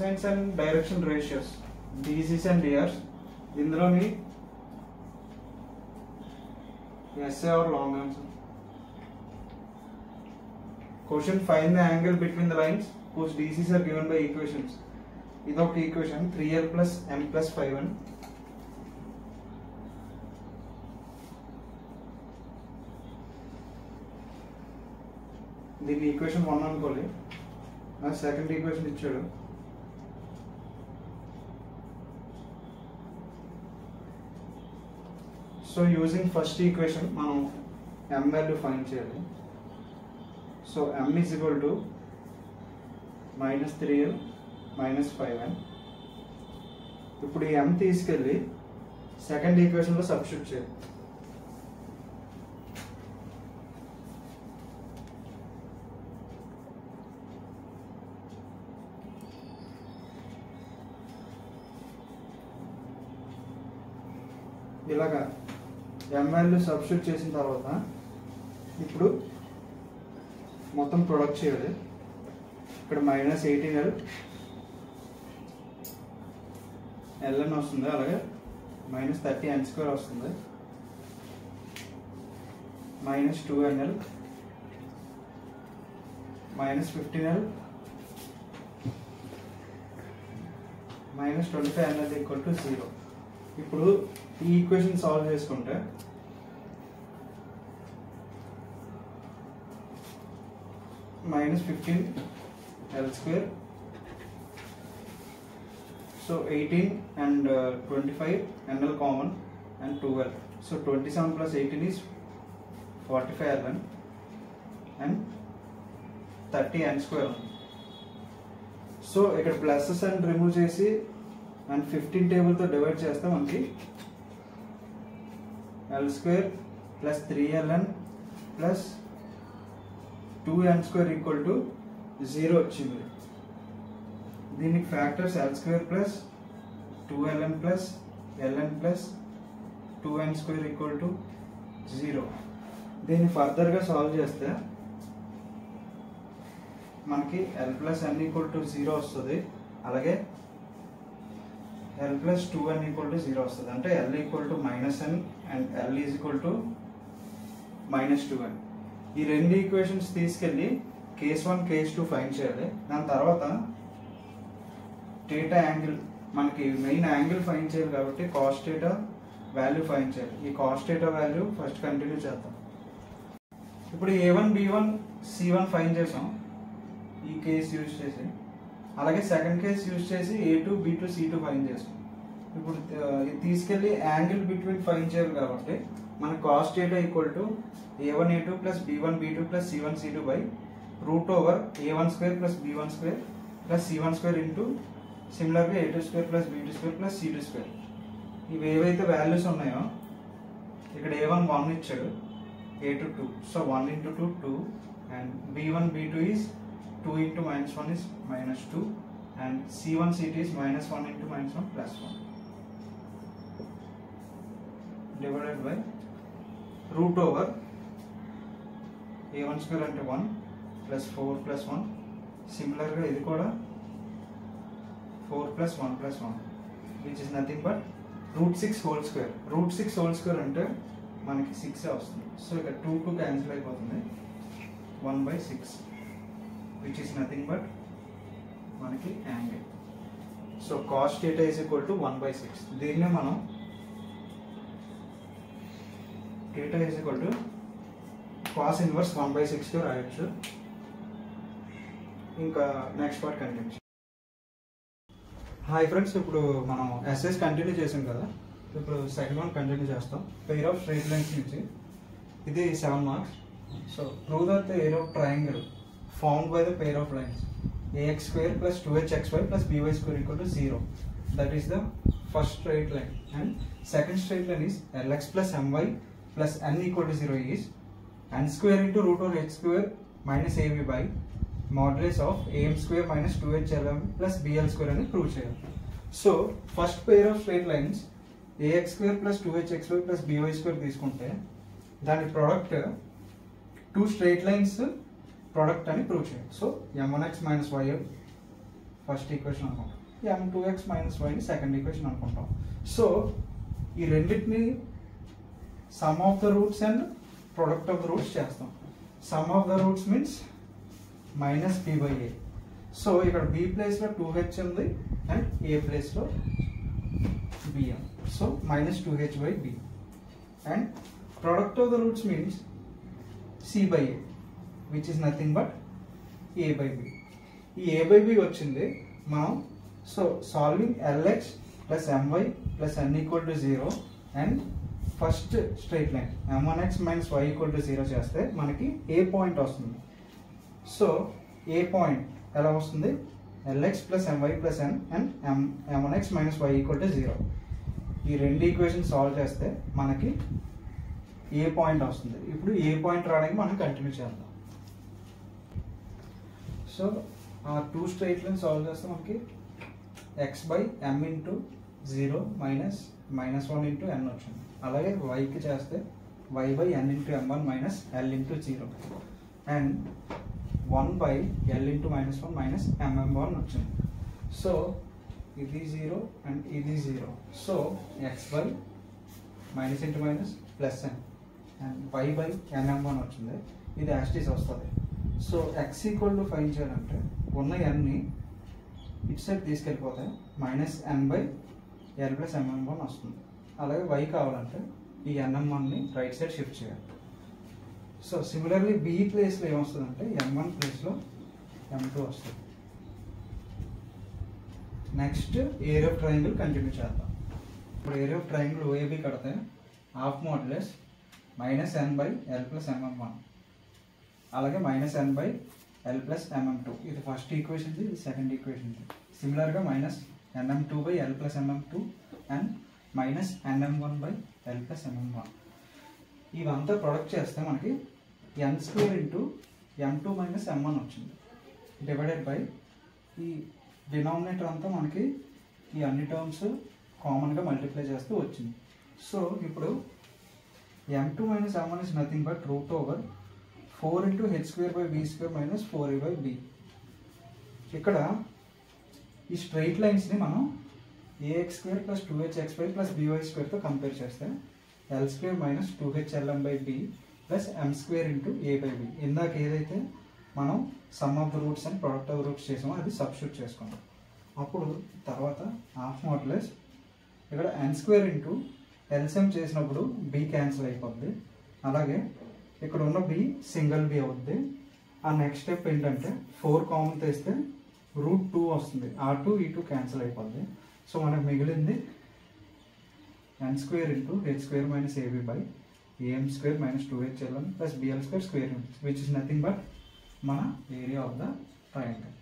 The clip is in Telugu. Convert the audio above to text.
distance and direction ratios DCs and DRs ఇందులోని SA R long answer question find the angle between the lines whose DCs are given by equations ఇది ఒక equation three L plus M plus five అని దీన్ని ఈక్వేషన్ వన్ అనుకోవాలి నాకు సెకండ్ ఈక్వేషన్ ఇచ్చాడు సో యూజింగ్ ఫస్ట్ ఈక్వేషన్ మనం ఎం వాల్యూ ఫైండ్ చేయాలి so M is equal to minus three L minus five N ఇప్పుడు ఈ ఎం తీసుకెళ్ళి సెకండ్ ఈక్వేషన్లో సబ్స్టిట్యూట్ చేయాలి ఇలాగా ఎం వాల్యూ సబ్స్టిట్యూట్ చేసిన తర్వాత ఇప్పుడు మొత్తం ప్రొడక్ట్ చేయాలి ఇక్కడ మైనస్ ఎయిటీన్ ఎల్ ఎల్ఎన్ వస్తుంది అలాగే మైనస్ థర్టీ ఎన్ స్క్వేర్ వస్తుంది minus two NL minus fifteen L minus twenty five NL equal to zero ఇప్పుడు ఈ ఈక్వేషన్ సాల్వ్ చేసుకుంటే minus fifteen L square so eighteen and twenty five NL common and twelve so twenty seven plus eighteen is forty five LN and thirty N square so ఇక్కడ ప్లసెస్ అండ్ రిమూవ్ చేసి అండ్ ఫిఫ్టీన్ టేబుల్తో డివైడ్ చేస్తే మనకి L square plus three LN plus two N square equal to zero వచ్చింది దీనికి factors L square plus two LN plus LN plus two N square equal to zero దీన్ని ఫర్దర్గా సాల్వ్ చేస్తే మనకి L plus N equal to zero వస్తుంది అలాగే L plus two N equal to zero వస్తుంది అంటే L equal to minus N and L is equal to minus two N ఈ రెండు ఈక్వేషన్స్ తీసుకెళ్ళి case one case two find చేయాలి దాని తర్వాత టేటా యాంగిల్ మనకి మెయిన్ యాంగిల్ ఫైన్ చేయాలి కాబట్టి కాస్ట్ డేటా వాల్యూ ఫైన్ చేయాలి ఈ cos theta value first continue చేద్దాం ఇప్పుడు A one B one C one find చేసాం ఈ కేస్ యూజ్ చేసి అలాగే సెకండ్ కేస్ యూజ్ చేసి A two B two C two find చేసాం ఇప్పుడు ఆ, ఇది తీసుకెళ్ళి యాంగిల్ బిట్వీన్ ఫైన్ చేయాలి కాబట్టి మన cos theta equal to A one A two plus B one B two plus C one C two by root over A one square plus B one square plus C one square into సిమిలర్గా A two square plus B two square plus C two square ఇవి ఏవైతే వాల్యూస్ ఉన్నాయో ఇక్కడ ఏ వన్ వన్ ఇచ్చాడు A two two so one into two two and B one B two is two into minus one is minus two and c one C two is minus one into minus one plus one divided by root over A one square అంటే one plus four plus one సిమిలర్గా ఇది కూడా four plus one plus one which is nothing but root six whole square root six whole square అంటే మనకి సిక్స్ వస్తుంది సో ఇక్కడ టూ టూ క్యాన్సిల్ అయిపోతుంది one by six which is nothing but మనకి angle so cos theta is equal to one by six దీన్నే మనం theta is equal to cos inverse one by సిక్స్గా రాయొచ్చు ఇంకా next part continue hi friends ఇప్పుడు మనం ఎస్ఎస్ కంటిన్యూ చేసాం కదా ఇప్పుడు సెకండ్ వన్ కంటిన్యూ చేస్తాం పెయిర్ ఆఫ్ స్ట్రైట్ లైన్స్ నుంచి ఇది seven marks so prove that the area of triangle formed by the pair of lines a x square plus two h x y plus b y square equal to zero that is the first straight line and second straight line is l x plus m y plus N equal to zero is n square into root over h square minus a b by modulus of a m square minus two h l m plus b l square అని ప్రూవ్ చేయాలి so first pair of straight lines a x square plus two h x y plus b y square తీసుకుంటే దాని product two straight lines product అని ప్రూవ్ చేయాలి so m one x minus y first equation అనుకుంటాం ఎం టూ ఎక్స్ మైనస్ వైని సెకండ్ ఈక్వేషన్ అనుకుంటాం సో ఈ రెండింటిని sum of the roots and product of the roots చేస్తాం sum of the roots means minus b by a so ఇక్కడ బి ప్లేస్లో టూ హెచ్ ఉంది అండ్ ఏ ప్లేస్లో b m so minus two h by b and product of the roots means c by A which is nothing but a by b ఈ ఏ బై బి వచ్చింది మనం so solving l x plus m y plus N equal to zero and first straight line m one x minus y equal to zero చేస్తే మనకి ఏ పాయింట్ వస్తుంది సో ఏ పాయింట్ ఎలా వస్తుంది l x plus m y plus n and m m one x minus y equal to zero ఈ రెండు ఈక్వేషన్ సాల్వ్ చేస్తే మనకి ఏ పాయింట్ వస్తుంది ఇప్పుడు ఏ పాయింట్ రావడానికి మనం కంటిన్యూ చేద్దాం సో ఆ టూ స్ట్రైట్ లైన్ సాల్వ్ చేస్తే మనకి x by m into zero minus minus one into n వచ్చింది అలాగే వైకి చేస్తే y by n into m one minus l into zero and one by l into minus one minus m m one వచ్చింది సో ఇది జీరో అండ్ ఇది zero so x by minus into minus plus n and y by n m one వచ్చింది ఇది యాస్టీస్ వస్తుంది so x equal to find చేయాలంటే ఉన్న ఎన్ని ఇటు సైడ్ తీసుకెళ్ళిపోతే minus n by l plus m m one వస్తుంది అలాగే వై కావాలంటే ఈ ఎన్ఎం వన్ని రైట్ సైడ్ షిఫ్ట్ చేయాలి సో సిమిలర్లీ బి ప్లేస్లో ఏమొస్తుందంటే ఎం వన్ ప్లేస్లో ఎం టూ వస్తుంది next area of triangle continue చేద్దాం ఇప్పుడు ఏరియా ఆఫ్ ట్రయాంగిల్ ఓఏబి కడితే half modulus minus n by l plus m m one అలాగే minus n by l plus m m two ఇది ఫస్ట్ ఈక్వేషన్ ఇది సెకండ్ ఈక్వేషన్ సిమిలర్గా minus NM two by l plus m m two and minus n m one by l plus m m one ఇవంతా ప్రొడక్ట్ చేస్తే మనకి n square into m two minus m one వచ్చింది డివైడెడ్ బై ఈ డినామినేటర్ అంతా మనకి ఈ అన్ని టర్మ్స్ కామన్గా మల్టిప్లై చేస్తూ వచ్చింది సో ఇప్పుడు m two minus m one is nothing but root over four into h square by b square minus four a by b ఇక్కడ ఈ స్ట్రైట్ లైన్స్ని మనం a x square plus two h x y plus b y స్క్వేర్తో కంపేర్ చేస్తే l square minus two h l m by b plus m square into a by b ఇందాక ఏదైతే మనం sum of the roots and product of roots చేసామో అది సబ్స్టిట్యూట్ చేసుకున్నాం అప్పుడు తర్వాత హాఫ్ మోడ్లెస్ ఇక్కడ ఎన్ స్క్వేర్ ఇంటూ ఎల్సిఎం చేసినప్పుడు బి క్యాన్సిల్ అయిపోద్ది అలాగే ఇక్కడ ఉన్న బి సింగిల్ బి అవుద్ది ఆ నెక్స్ట్ స్టెప్ ఏంటంటే ఫోర్ కామన్ తీస్తే రూట్ టూ వస్తుంది ఆ టూ ఈ టూ క్యాన్సిల్ అయిపోద్ది సో మనకు మిగిలింది n square into h square minus a b by a m square minus two h l n plus b l square square which is nothing but మన ఏరియా ఆఫ్ ద ట్రయాంగిల్